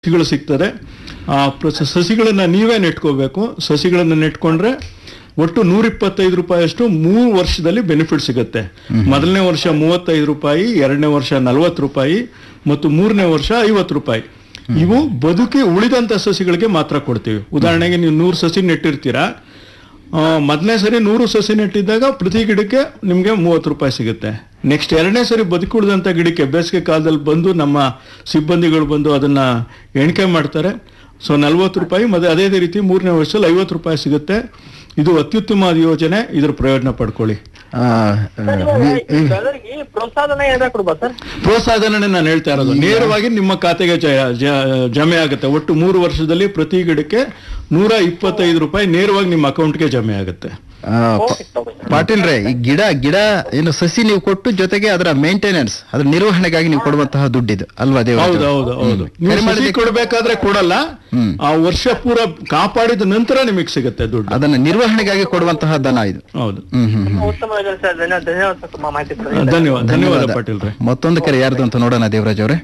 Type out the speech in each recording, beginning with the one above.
ಸಸಿಗಳು ಸಿಗ್ತದೆ ಆ ಪ್ರ- ಸಸಿಗಳನ್ನ ನೀವೇ ನೆಟ್ಕೋಬೇಕು ಸಸಿಗಳನ್ನ ನೆಟ್ಕೊಂಡ್ರೆ ಒಟ್ಟು ನೂರ ಇಪ್ಪತ್ತೈದು ರೂಪಾಯಿಯಷ್ಟು ಮೂರು ವರ್ಷದಲ್ಲಿ ಬೆನಿಫಿಟ್ ಸಿಗುತ್ತೆ ಮೊದಲನೇ ವರ್ಷ ಮೂವತ್ತೈದು ರೂಪಾಯಿ ಎರಡನೇ ವರ್ಷ ನಲವತ್ತು ರೂಪಾಯಿ ಮತ್ತು ಮೂರನೇ ವರ್ಷ ಐವತ್ತು ರೂಪಾಯಿ ಇವು ಬದುಕಿ ಉಳಿದಂತ ಸಸಿಗಳಿಗೆ ಮಾತ್ರ ಕೊಡ್ತೀವಿ ಉದಾಹರಣೆಗೆ ನೀವು ನೂರು ಸಸಿ ನೆಟ್ಟಿರ್ತೀರಾ ಆ, ಮೊದಲನೇ ಸರಿ ನೂರು ಸಸಿ ನೆಟ್ಟಿದ್ದಾಗ ಪ್ರತಿ ಗಿಡಕ್ಕೆ ನಿಮಗೆ ಮೂವತ್ತು ರೂಪಾಯಿ ಸಿಗುತ್ತೆ ನೆಕ್ಸ್ಟ್ ಎರಡನೇ ಸರಿ ಬದುಕುಳಿದಂಥ ಗಿಡಕ್ಕೆ ಬೇಸಿಗೆ ಕಾಲದಲ್ಲಿ ಬಂದು ನಮ್ಮ ಸಿಬ್ಬಂದಿಗಳು ಬಂದು ಅದನ್ನ ಎಣಿಕೆ ಮಾಡ್ತಾರೆ ಸೊ ನಲ್ವತ್ತು ರೂಪಾಯಿ ಮತ್ತೆ ಅದೇ ರೀತಿ ಮೂರನೇ ವರ್ಷದಲ್ಲಿ ಐವತ್ತು ರೂಪಾಯಿ ಸಿಗುತ್ತೆ ಇದು ಅತ್ಯುತ್ತಮವಾದ ಯೋಜನೆ ಇದ್ರ ಪ್ರಯೋಜನ ಪಡ್ಕೊಳ್ಳಿ ಆ, ಬೆಳೆಗಳಿಗೆ ಪ್ರೋತ್ಸಾಹನ ಏನಾದ್ರು ಕೊಡ್ಬೋದು ಸರ್ ಪ್ರೋತ್ಸಾಹಧನ ನಾನು ಹೇಳ್ತಾ ಇರೋದು ನೇರವಾಗಿ ನಿಮ್ಮ ಖಾತೆಗೆ ಜ- ಜ- ಜಮೆ ಆಗುತ್ತೆ ಒಟ್ಟು ಮೂರು ವರ್ಷದಲ್ಲಿ ಪ್ರತಿ ಗಿಡಕ್ಕೆ ನೂರ ಇಪ್ಪತ್ತೈದು ರೂಪಾಯಿ ನೇರವಾಗಿ ನಿಮ್ಮ ಅಕೌಂಟ್ಗೆ ಜಮೆ ಆಗುತ್ತೆ ಆ, ಪ- ಪಾಟೀಲ್ರೇ ಈ ಗಿಡ ಗಿಡ ಏನು ಸಸಿ ನೀವು ಕೊಟ್ಟು ಜೊತೆಗೆ ಅದರ ಮೇಂಟೆನೆನ್ಸ್ ಅದ್ರ ನಿರ್ವಹಣೆಗಾಗಿ ನೀವು ಕೊಡುವಂತಹ ದುಡ್ಡಿದು ಅಲ್ವಾ ದೇವರಾಜ್ ಹೌದು ಅವ್ರೆ? ಹೌದು ಹೌದು ನೀವು ಕರೆ ಸಸಿ ಮಾಡಿದ್ದಕ್ಕೆ- ಕೊಡ್ಬೇಕಾದ್ರೆ ಕೊಡಲ್ಲ ಹ್ಮ್. ಆ ವರ್ಷ ಪೂರ ಕಾಪಾಡಿದ ನಂತರ ನಿಮಗೆ ಸಿಗುತ್ತೆ ದುಡ್ಡು ಅದನ್ನ ನಿರ್ವಹಣೆಗಾಗಿ ಕೊಡುವಂತಹ ದನ ಇದು ಹೌದು ಹ್ಮ್ ಹ್ಮ್ ಹ್ಮ್. ತುಂಬಾ ಉತ್ತಮ ಯೋಜನೆ ಸರ್ ಧನ್ಯವಾದ ಧನ್ಯವಾದ ಸರ್ ತುಂಬಾ ಮಾಹಿತಿ ಕೊಟ್ಟಿದ್ದಕ್ಕೆ. ಧನ್ಯವಾದ ಧನ್ಯವಾದ ಪಾಟೀಲ್ ರೇ ಮತ್ತೊಂದು ಕರೆ ಯಾರ್ದು ಅಂತ ನೋಡೋಣ ದೇವರಾಜ್ ಅವರೇ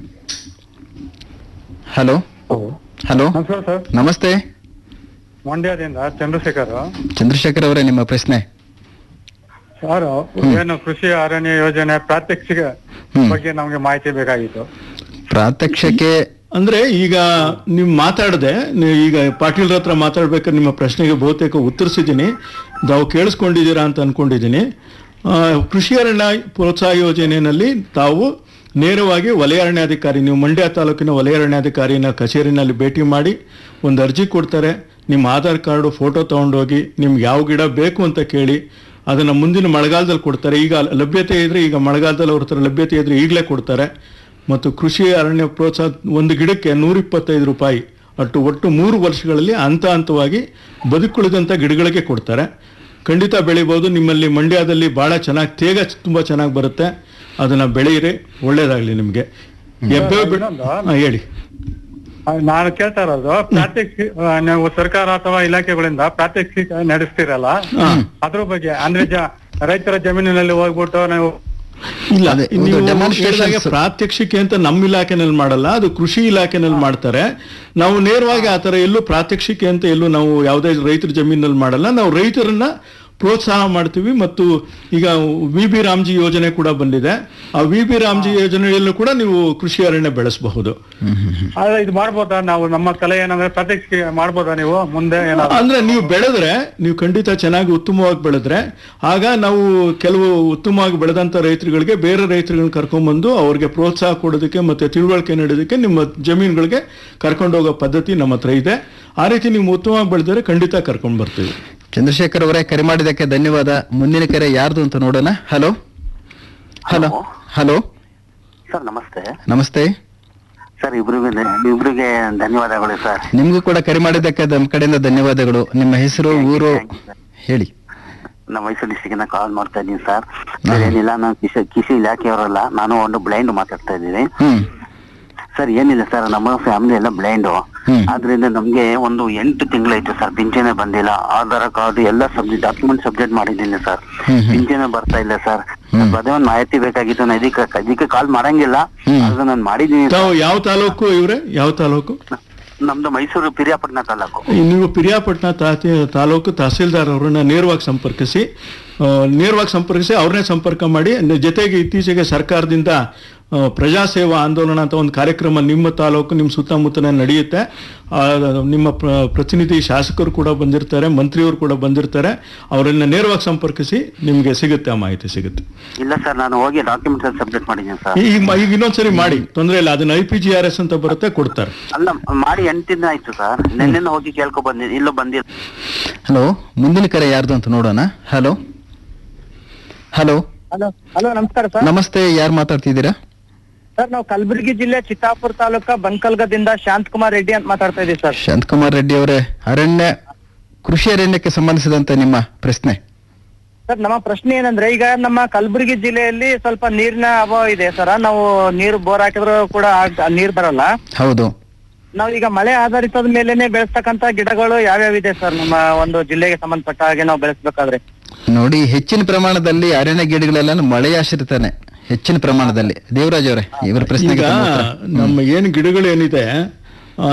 ಹಲೋ ಹಲೋ ನಮಸ್ಕಾರ ಸರ್ ನಮಸ್ತೆ ಮಂಡ್ಯದಿಂದ ಚಂದ್ರಶೇಖರ್ ಚಂದ್ರಶೇಖರ್ ಅವರೇ ನಿಮ್ಮ ಪ್ರಶ್ನೆ ಸರ್ ಏನು ಕೃಷಿ ಅರಣ್ಯ ಯೋಜನೆ ಪ್ರಾತ್ಯಕ್ಷಿಕ ಹ್ಮ್. ಬಗ್ಗೆ ನಮಗೆ ಮಾಹಿತಿ ಬೇಕಾಗಿತ್ತು ಪ್ರಾತ್ಯಕ್ಷಕ್ಕೆ ಅಂದ್ರೆ ಈಗ ನೀವು ಮಾತಾಡದೆ ಈಗ ಪಾಟೀಲ್ ಹತ್ರ ಮಾತಾಡ್ಬೇಕಾದ್ರೆ ನಿಮ್ಮ ಪ್ರಶ್ನೆಗೆ ಬಹುತೇಕ ಉತ್ತರಿಸಿದ್ದೀನಿ ತಾವು ಕೇಳಿಸ್ಕೊಂಡಿದ್ದೀರಾ ಅಂತ ಅನ್ಕೊಂಡಿದ್ದೀನಿ ಆ, ಕೃಷಿ ಅರಣ್ಯ ಪ್ರೋತ್ಸಾಹ ಯೋಜನೆಯಲ್ಲಿ ತಾವು ನೇರವಾಗಿ ವಲಯ ಅರಣ್ಯಾಧಿಕಾರಿ ನೀವು ಮಂಡ್ಯ ತಾಲೂಕಿನ ವಲಯ ಅರಣ್ಯಾಧಿಕಾರಿನ ಕಚೇರಿನಲ್ಲಿ ಭೇಟಿ ಮಾಡಿ ಒಂದು ಅರ್ಜಿ ಕೊಡ್ತಾರೆ ನಿಮ್ಮ ಆಧಾರ್ ಕಾರ್ಡು ಫೋಟೋ ತಗೊಂಡೋಗಿ ನಿಮ್ಗೆ ಯಾವ ಗಿಡ ಬೇಕು ಅಂತ ಕೇಳಿ ಅದನ್ನ ಮುಂದಿನ ಮಳೆಗಾಲದಲ್ಲಿ ಕೊಡ್ತಾರೆ ಈಗ ಲಭ್ಯತೆ ಇದ್ರೆ ಈಗ ಮಳೆಗಾಲದಲ್ಲಿ ಅವ್ರ ಹತ್ರ ಲಭ್ಯತೆ ಇದ್ರೆ ಈಗಲೇ ಕೊಡ್ತಾರೆ ಮತ್ತು ಕೃಷಿ ಅರಣ್ಯ ಪ್ರೋತ್ಸಾಹ ಒಂದು ಗಿಡಕ್ಕೆ ನೂರಿಪ್ಪತ್ತೈದು ರೂಪಾಯಿ ಅಟ್ಟು ಒಟ್ಟು ಮೂರು ವರ್ಷಗಳಲ್ಲಿ ಹಂತ ಹಂತವಾಗಿ ಬದುಕುಳಿದಂಥ ಗಿಡಗಳಿಗೆ ಕೊಡ್ತಾರೆ ಖಂಡಿತ ಬೆಳಿಬೋದು ನಿಮ್ಮಲ್ಲಿ ಮಂಡ್ಯದಲ್ಲಿ ಭಾಳ ಚೆನ್ನಾಗಿ ತೇಗ ತುಂಬ ಚೆನ್ನಾಗಿ ಬರುತ್ತೆ ಅದನ್ನ ಬೆಳೆಯಿರಿ ಒಳ್ಳೇದಾಗಲಿ ನಿಮಗೆ ಎಬ್ಬೆ ಬಿಡ ಇನ್ನೊಂದು? ಹಾಂ ಹೇಳಿ ಆ, ನಾನು ಕೇಳ್ತಾ ಇರೋದು ಪ್ರಾತ್ಯಕ್ಷಿ ಆ, ನೀವು ಸರ್ಕಾರ ಅಥವಾ ಇಲಾಖೆಗಳಿಂದ ಪ್ರಾತ್ಯಕ್ಷಿಕ ನಡೆಸ್ತಿರಲ್ಲ ಹಾಂ ಅದ್ರ ಬಗ್ಗೆ ಅಂದ್ರೆ ಜ- ರೈತರ ಜಮೀನಿನಲ್ಲಿ ಹೋಗ್ಬಿಟ್ಟು ನೀವು ಇಲ್ಲ ಅದೇ, ಒಂದು ನೀವು demonstrations- ಹೇಳಿದಾಗೆ ಪ್ರಾತ್ಯಕ್ಷಿಕೆ ಅಂತ ನಮ್ಮ ಇಲಾಖೆನಲ್ಲಿ ಮಾಡಲ್ಲ ಅದು ಕೃಷಿ ಇಲಾಖೆನಲ್ಲಿ ಮಾಡ್ತಾರೆ ನಾವು ನೇರವಾಗಿ ಆ ತರ ಎಲ್ಲೂ ಪ್ರಾತ್ಯಕ್ಷಿಕೆ ಅಂತ ಎಲ್ಲೂ ನಾವು ಯಾವುದೇ ರೈತರ ಜಮೀನಲ್ಲಿ ಮಾಡಲ್ಲ ನಾವು ರೈತರನ್ನ ಪ್ರೋತ್ಸಾಹ ಮಾಡ್ತೀವಿ ಮತ್ತು ಈಗ ವಿ ಬಿ ರಾಮ್ಜಿ ಯೋಜನೆ ಕೂಡ ಬಂದಿದೆ ಆ ವಿ ಬಿ ರಾಮ್ಜಿ ಯೋಜನೆಯಲ್ಲೂ ಕೂಡ ನೀವು ಕೃಷಿ ಅರಣ್ಯ ಬೆಳೆಸಬಹುದು ಆದ್ರೆ ಇದು ಮಾಡ್ಬೋದಾ ನಾವು ನಮ್ಮ ಕಲೆ ಏನಂದ್ರೆ ಪ್ರಾತ್ಯಕ್ಷಿಕೆ ಮಾಡ್ಬೋದಾ ನೀವು ಮುಂದೆ ಏನಾದ್ರು ಅಂದ್ರೆ ನೀವು ಬೆಳೆದ್ರೆ ನೀವು ಖಂಡಿತ ಚೆನ್ನಾಗಿ ಉತ್ತಮವಾಗಿ ಬೆಳೆದ್ರೆ ಆಗ ನಾವು ಕೆಲವು ಉತ್ತಮವಾಗಿ ಬೆಳೆದಂತ ರೈತರುಗಳಿಗೆ ಬೇರೆ ರೈತರುಗಳನ್ನ ಕರ್ಕೊಂಡ್ಬಂದು ಅವ್ರಿಗೆ ಪ್ರೋತ್ಸಾಹ ಕೊಡೋದಕ್ಕೆ ಮತ್ತೆ ತಿಳುವಳಿಕೆ ನೀಡೋದಕ್ಕೆ ನಿಮ್ಮ ಜಮೀನುಗಳಿಗೆ ಕರ್ಕೊಂಡು ಹೋಗೋ ಪದ್ಧತಿ ನಮ್ಮ ಹತ್ರ ಇದೆ ಆ ರೀತಿ ನೀವು ಉತ್ತಮವಾಗಿ ಬೆಳೆದರೆ ಖಂಡಿತ ಕರ್ಕೊಂಡು ಬರ್ತೀವಿ ಚಂದ್ರಶೇಖರ್ ಅವರೇ ಕರೆ ಮಾಡಿದ್ದಕ್ಕೆ ಧನ್ಯವಾದ ಮುಂದಿನ ಕರೆ ಯಾರ್ದು ಅಂತ ನೋಡೋಣ ಹಲೋ ಹಲೋ ಹಲೋ ಸರ್ ನಮಸ್ತೆ ನಮಸ್ತೆ ಸರ್ ಇಬ್ರಿಗೂ ಇಬ್ರಿಗೆ ಧನ್ಯವಾದಗಳು ಸರ್ ನಿಮ್ಗೂ ಕೂಡ ಕರೆ ಮಾಡಿದ್ದಕ್ಕೆ ನಮ್ಮ ಕಡೆಯಿಂದ ಧನ್ಯವಾದಗಳು ನಿಮ್ಮ ಹೆಸರು ಊರು ಹೇಳಿ ನಮ್ಮ ಮೈಸೂರು ಡಿಸ್ಟಿಕ್ ಕಾಲ್ ಮಾಡ್ತಾ ಇದ್ದೀನಿ ಸರ್ ಸರ್ ಏನಿಲ್ಲ ನಾನು ಕೃಷಿ ಕೃಷಿ ಇಲಾಖೆಯವರಲ್ಲ ನಾನು ಒಂದು ಬ್ಲೈಂಡ್ ಮಾತಾಡ್ತಾ ಇದ್ದೀನಿ ಹ್ಮ್ ಸರ್ ಏನಿಲ್ಲ ಸರ್ ನಮ್ಮ ಫ್ಯಾಮಿಲಿ ಎಲ್ಲ ಬ್ಲೈಂಡ್ ಹ್ಮ್. ಆದ್ರಿಂದ ನಮ್ಗೆ ಒಂದು ಎಂಟು ತಿಂಗಳಾಯ್ತು ಸರ್ ಪಿಂಚಣಿ ಬಂದಿಲ್ಲ ಆಧಾರ್ ಕಾರ್ಡ್ ಎಲ್ಲ ಸಬ್ಜೆಕ್ಟ್ ಡಾಕ್ಯುಮೆಂಟ್ ಸಬ್ಜೆಕ್ಟ್ ಮಾಡಿದ್ದೀನಿ ಸರ್ ಹ್ಮ್, ಹ್ಮ್. ಪಿಂಚಣಿ ಬರ್ತಾ ಇಲ್ಲ ಸರ್ ಹ್ಮ್. ಅದೇ ಒಂದು ಮಾಹಿತಿ ಬೇಕಾಗಿತ್ತು ನಾನು ಇದಕ್ಕೆ ಇದಕ್ಕೆ ಕಾಲ್ ಮಾಡಂಗಿಲ್ಲ ಹ್ಮ್. ಅದು ನಾನು ಮಾಡಿದ್ದೀನಿ ತಾವು ಯಾವ ತಾಲೂಕು ಇವ್ರೆ ಯಾವ ತಾಲೂಕು ನಮ್ದು ಮೈಸೂರು ಪಿರಿಯಾಪಟ್ಟಣ ತಾಲೂಕು ಈ ನೀವು ಪಿರಿಯಾಪಟ್ಟಣ ತಾತಿ ತಾಲೂಕು ತಹಸೀಲ್ದಾರ್ ಅವರನ್ನ ನೇರವಾಗಿ ಸಂಪರ್ಕಿಸಿ ಆ, ನೇರವಾಗಿ ಸಂಪರ್ಕಿಸಿ ಅವ್ರನ್ನೇ ಸಂಪರ್ಕ ಮಾಡಿ ನ- ಜೊತೆಗೆ ಇತ್ತೀಚೆಗೆ ಸರ್ಕಾರದಿಂದ ಆ, ಪ್ರಜಾಸೇವಾ ಆಂದೋಲನ ಅಂತ ಒಂದು ಕಾರ್ಯಕ್ರಮ ನಿಮ್ಮ ತಾಲೂಕು ನಿಮ್ಮ ಸುತ್ತಮುತ್ತನೇ ನಡೆಯುತ್ತೆ ಆ, ನಿಮ್ಮ ಪ್ರ- ಪ್ರತಿನಿಧಿ ಶಾಸಕರು ಕೂಡ ಬಂದಿರ್ತಾರೆ ಮಂತ್ರಿಯವರು ಕೂಡ ಬಂದಿರ್ತಾರೆ ಅವರನ್ನ ನೇರವಾಗಿ ಸಂಪರ್ಕಿಸಿ ನಿಮಗೆ ಸಿಗುತ್ತೆ ಆ ಮಾಹಿತಿ ಸಿಗುತ್ತೆ ಇಲ್ಲ ಸರ್ ನಾನು ಹೋಗಿ ಡಾಕ್ಯುಮೆಂಟ್ಸ್ ಸಬ್ಮಿಟ್ ಮಾಡಿದ್ದೀನಿ ಸರ್ ಈಗ ಮ- ಈಗ ಇನ್ನೊಂದ್ಸರಿ ಮಾಡಿ ತೊಂದರೆ ಇಲ್ಲ ಅದನ್ನ I P G R S ಅಂತ ಬರುತ್ತೆ ಕೊಡ್ತಾರೆ ಅಲ್ಲ ಮಾಡಿ ಎಂಟು ದಿನ ಆಯ್ತು ಸರ್ ನಿನ್ನೆ ಹೋಗಿ ಕೇಳ್ಕೊ ಬಂದಿ ಇಲ್ಲೂ ಬಂದಿಲ್ಲ ಹಲೋ ಮುಂದಿನ ಕರೆ ಯಾರ್ದು ಅಂತ ನೋಡೋಣ ಹಲೋ ಹಲೋ ಹಲೋ ಹಲೋ ನಮಸ್ಕಾರ ಸರ್ ನಮಸ್ತೆ ಯಾರು ಮಾತಾಡ್ತಿದ್ದೀರಾ ಸರ್ ನಾವು ಕಲಬುರಗಿ ಜಿಲ್ಲೆ ಚಿತ್ತಾಪುರ ತಾಲೂಕ ಬಂಕಲ್ಗದಿಂದ ಶಾಂತ್ ಕುಮಾರ್ ರೆಡ್ಡಿ ಅಂತ ಮಾತಾಡ್ತಾ ಇದ್ದೀವಿ ಸರ್ ಶಾಂತಕುಮಾರ್ ರೆಡ್ಡಿ ಅವರೇ ಅರಣ್ಯ ಕೃಷಿ ಅರಣ್ಯಕ್ಕೆ ಸಂಬಂಧಿಸಿದಂತೆ ನಿಮ್ಮ ಪ್ರಶ್ನೆ ಸರ್ ನಮ್ಮ ಪ್ರಶ್ನೆ ಏನಂದ್ರೆ ಈಗ ನಮ್ಮ ಕಲಬುರಗಿ ಜಿಲ್ಲೆಯಲ್ಲಿ ಸ್ವಲ್ಪ ನೀರಿನ ಅಭಾವ ಇದೆ ಸರ್ ನಾವು ನೀರು ಬೋರ್ ಹಾಕಿದ್ರು ಕೂಡ ಆಗ್- ನೀರ್ ಬರಲ್ಲ ಹೌದು ನಾವು ಈಗ ಮಳೆ ಆಧಾರಿತದ ಮೇಲೆನೆ ಬೆಳೆಸ್ತಕ್ಕಂತ ಗಿಡಗಳು ಯಾವ್ಯಾವ ಇದೆ ಸರ್ ನಮ್ಮ ಒಂದು ಜಿಲ್ಲೆಗೆ ಸಂಬಂಧಪಟ್ಟ ಹಾಗೆ ನಾವು ಬೆಳೆಸ್ಬೇಕಾದ್ರೆ ನೋಡಿ ಹೆಚ್ಚಿನ ಪ್ರಮಾಣದಲ್ಲಿ ಅರಣ್ಯ ಗಿಡಗಳೆಲ್ಲ ಮಳೆಯಾಶ್ರಿತಾನೆ ಹೆಚ್ಚಿನ ಪ್ರಮಾಣದಲ್ಲಿ ದೇವರಾಜ್ ಅವರೇ ಇವರ ಪ್ರಶ್ನೆಗೆ ಈಗ ತಮ್ಮ ಉತ್ತರ. ನಮ್ಮ ಏನು ಗಿಡಗಳು ಏನಿದೆ